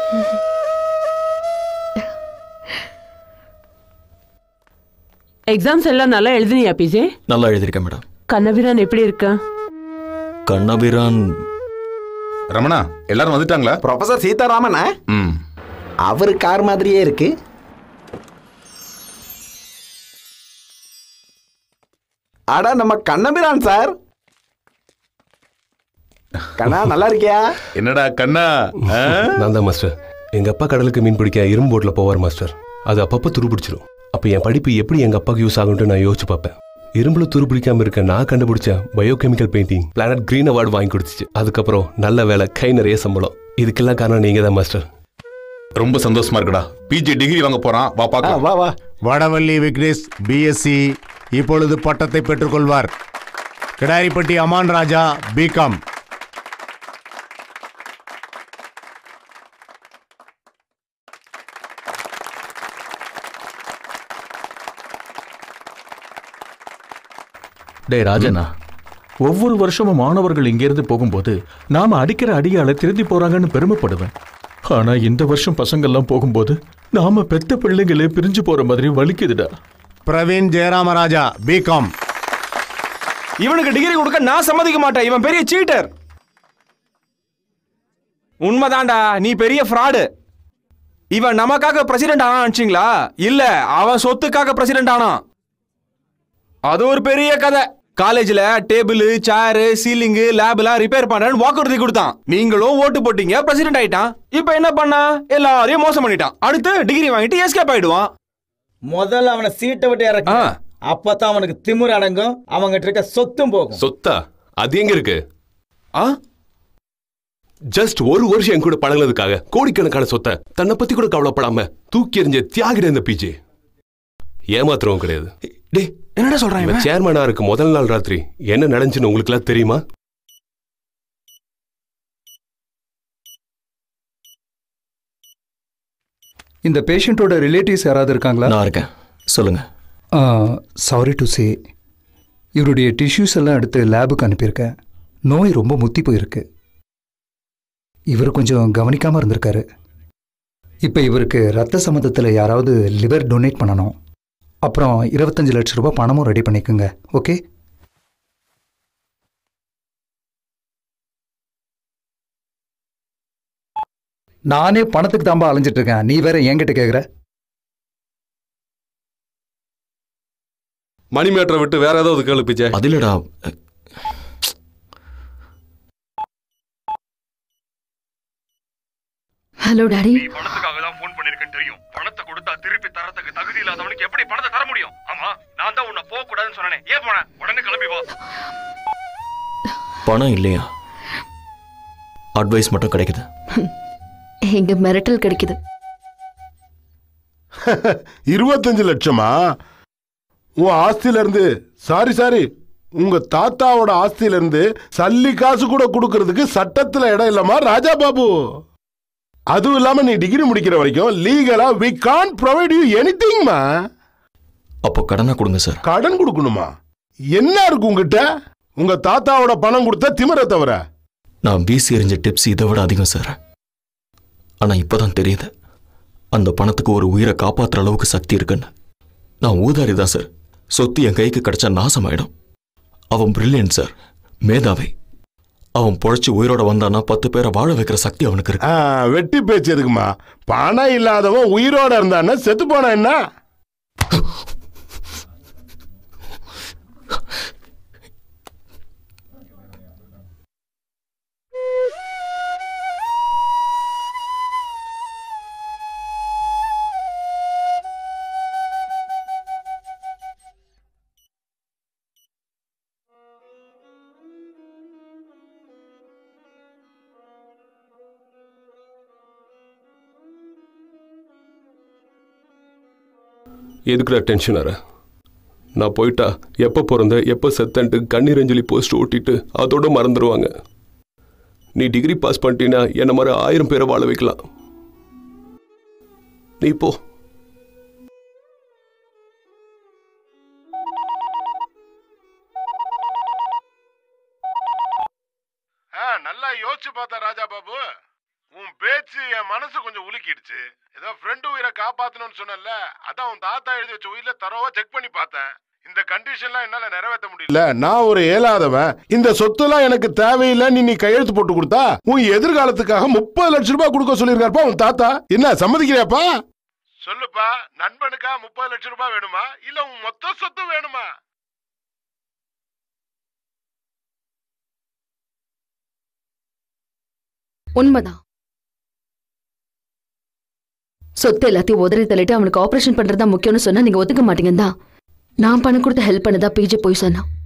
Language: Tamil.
எக்ஸாம்ஸ் எல்லாம் நல்லா எழுதுனியா பிஜே நல்லா எழுதியிருக்கேன் மேடம் கண்ணபிரான் எப்படி இருக்கான் கண்ணபிரான் ரமணா எல்லாரும் வந்துட்டாங்களா ப்ரொஃபசர் சீதாராமனா ம் அவர் கார் மாதிரியே இருக்கு அட நம்ம கண்ணபிரான் சார் கண்ணா நல்லா இருக்கியா என்னடா கண்ணா ஆ? நான் தான் மாஸ்டர் எங்க அப்பா கடலுக்கு மீன் பிடிக்க இரும்பு போட்ல போவார் மாஸ்டர் அது அப்பப்போ துரு பிடிச்சிரும் அப்ப என் படிப்பு எப்படி எங்க அப்பாவுக்கு யூஸ் ஆகும்னு நான் யோசிச்சு பார்ப்பேன் இரும்புல துரு பிடிக்காம இருக்க நான் கண்டுபிடிச்ச biochemical painting planet green award வாங்கி கொடுத்துச்சு அதுக்கப்புறம் நல்ல வேலை கை நிறைய சம்பளம் இதுக்கெல்லாம் காரணம் நீங்க தான் மாஸ்டர் ரொம்ப சந்தோஷமா இருக்குடா பிஜி டிகிரி வாங்க போறான் வா ஆ, பாக்கலாம் வா வா வடவள்ளி விக்னேஷ் பிஎஸ்சி இப்பொழுது பட்டத்தை பெற்றுக்கொள்வார் கிடாரிப்பட்டி அமான் ராஜா பிகாம் டேய் ராஜனா ஒவ்வொரு வருஷமும் மாணவர்கள் இங்கிருந்து போகும்போது நாம அடிக்கிற அடியால திருந்தி போறாங்கன்னு பெருமைப்படுவேன் ஆனா இந்த வருஷம் பசங்கெல்லாம் போகும்போது நாம பெத்த பிள்ளைங்களே பிரிஞ்சு போற மாதிரி வலிக்குதுடா பிரவீன் ஜெயராமராஜா பிகாம் இவனுக்கு டிகிரி கொடுக்க நான் சம்மதிக்க மாட்டேன் இவன் பெரிய சீட்டர் உண்மைதான்டா நீ பெரிய ஃப்ராடு இவன் நமக்காக பிரசிடென்ட் ஆனான் நினைச்சீங்களா இல்ல அவன் சொத்துக்காக பிரசிடென்ட் ஆனான் அது ஒரு பெரிய கதை காலேஜ்ல டேபிள் சேரு சீலிங்கு லேப்லாம் ரிப்பேர் பண்றேன்னு வாக்குறுதி கொடுத்தான் நீங்களும் ஓட்டு போட்டீங்க பிரசிடென்ட் ஆயிட்டான் இப்போ என்ன பண்ணா எல்லாரையும் மோசம் பண்ணிட்டான் அடுத்து டிகிரி வாங்கிட்டு எஸ்கேப் ஆயிடுவான் முதல்ல அவனை சீட்டை விட்டு இறக்க ஆ. அப்பதான் அவனுக்கு திமிர் அடங்கும் அவங்கிட்ட இருக்க சொத்தும் போகும் சொத்தா அது எங்க இருக்கு ஆ ஜஸ்ட் ஒரு வருஷம் என் கூட பழகுனதுக்காக கோடிக்கணக்கான சொத்தை தன்னை பத்தி கூட கவலைப்படாம தூக்கி எறிஞ்ச தியாகிட இந்த பிஜே ஏமாத்துறவன் கிடையாது டேய் என்னடா சொல்றான் இவன் இவன் சேர்மனா இருக்கு முதல் நாள் ராத்திரி என்ன நடந்துச்சுன்னு உங்களுக்கு எல்லாம் தெரியுமா இந்த பேஷண்ட்டோட ரிலேட்டிவ்ஸ் யாராவது இருக்காங்களா நான் இருக்கேன் சொல்லுங்க சாரி டு சே இவருடைய டிஷ்யூஸ் எல்லாம் எடுத்து லேபுக்கு அனுப்பியிருக்கேன் நோய் ரொம்ப முத்தி போயிருக்கு இவர் கொஞ்சம் கவனிக்காமல் இருந்திருக்காரு இப்போ இவருக்கு ரத்த சம்மந்தத்தில் யாராவது லிவர் டொனேட் பண்ணணும் அப்புறம் இருபத்தஞ்சு லட்ச ரூபாய் பணமும் ரெடி பண்ணிக்கோங்க ஓகே நானே பணத்துக்கு தாம்பா அலைஞ்சிட்டு இருக்கேன் நீ வேற என்கிட்ட கேட்குற மணி மேட்டரை விட்டு வேற ஏதாவது கேளு பிஜே அது இல்லடா ஹலோ டாடி பணத்துக்காக தான் ஃபோன் பண்ணிருக்கேன்னு தெரியும் பணத்தை கொடுத்தா திருப்பி தரத்துக்கு தகுதி இல்லாதவனுக்கு எப்படி பணத்தை தர முடியும் ஆமா நான் தான் உன்னை போக கூடாதுன்னு சொன்னேன் ஏன் போன உடனே கிளம்பி வா பணம் இல்லையா அட்வைஸ் மட்டும் கிடைக்குது எங்க மிரட்டல் கிடைக்குது இருபத்தஞ்சு லட்சமா உன் ஆஸ்தியில இருந்து சாரி சாரி உங்க தாத்தாவோட ஆஸ்தியில இருந்து சல்லி காசு கூட கொடுக்கறதுக்கு சட்டத்துல இடம் இல்லமா ராஜா பாபு அதுவும் இல்லாம நீ டிகிரி முடிக்கிற வரைக்கும் legally we can provide you எனிதிங்மா அப்போ கடனா கொடுங்க சார் கடன் கொடுக்கணுமா என்ன இருக்கு உங்ககிட்ட உங்க தாத்தாவோட பணம் கொடுத்த திமிர தவிர நான் வீசி எறிஞ்ச டிப்ஸ் இதை விட அதிகம் சார் ஆனா இப்பதான் தெரியுது அந்த பணத்துக்கு ஒரு உயிரை காப்பாத்துற அளவுக்கு சக்தி இருக்குன்னு நான் ஊதாரி தான் சார் சொத்து என் கைக்கு கிடைச்சா நாசமாயிடும் அவன் பிரில்லியன்ட் சார் மேதாவி அவன் பொழைச்சு உயிரோட வந்தானா பத்து பேரை வாழ வைக்கிற சக்தி அவனுக்கு இருக்கு ஆ, வெட்டி பேச்சு எதுக்குமா பணம் இல்லாதவன் உயிரோட இருந்தான்னா செத்து போனா என்ன எதுக்குடா டென்ஷன் ஆற நான் போயிட்டா எப்போ பிறந்த எப்போ செத்தன்ட்டு கண்ணீர் அஞ்சலி போஸ்ட் ஓட்டிட்டு அதோட மறந்துடுவாங்க நீ டிகிரி பாஸ் பண்ணிட்டீன்னா என்ன மாதிரி ஆயிரம் பேரை வாழ வைக்கலாம் நீ போ நல்லா யோசிச்சு பார்த்தா ராஜா பாபு உன் பேச்சு என் மனசு கொஞ்சம் உலுக்கிடுச்சு ஏதோ ஃப்ரெண்டு உயிரை காப்பாத்தணும்னு சொன்னல அதான் உன் தாத்தா எழுதி வச்ச உயிரில தரவா செக் பண்ணி பார்த்தேன் இந்த கண்டிஷன்லாம் என்னால நிறைவேற்ற முடியல நான் ஒரு ஏலாதவன் இந்த சொத்துலாம் எனக்கு தேவையில்லை நீ நீ கையெழுத்து போட்டு கொடுத்தா உன் எதிர்காலத்துக்காக முப்பது லட்சம் ரூபாய் கொடுக்க சொல்லியிருக்காருப்பா உன் தாத்தா என்ன சம்மதிக்கிறியாப்பா சொல்லுப்பா நண்பனுக்கா முப்பது லட்சம் ரூபாய் வேணுமா இல்ல உன் மொத்த சொத்து வேணுமா உண்மைதான் சொத்து எல்லாத்தையும் உதறி தள்ளிட்டு அவனுக்கு ஆபரேஷன் பண்றதா முக்கியம்னு சொன்னா நீங்க ஒத்துக்க மாட்டீங்கன்னு தான் நான் பணம் கொடுத்து ஹெல்ப் பண்ணதா பிஜே போய் சொன்னான்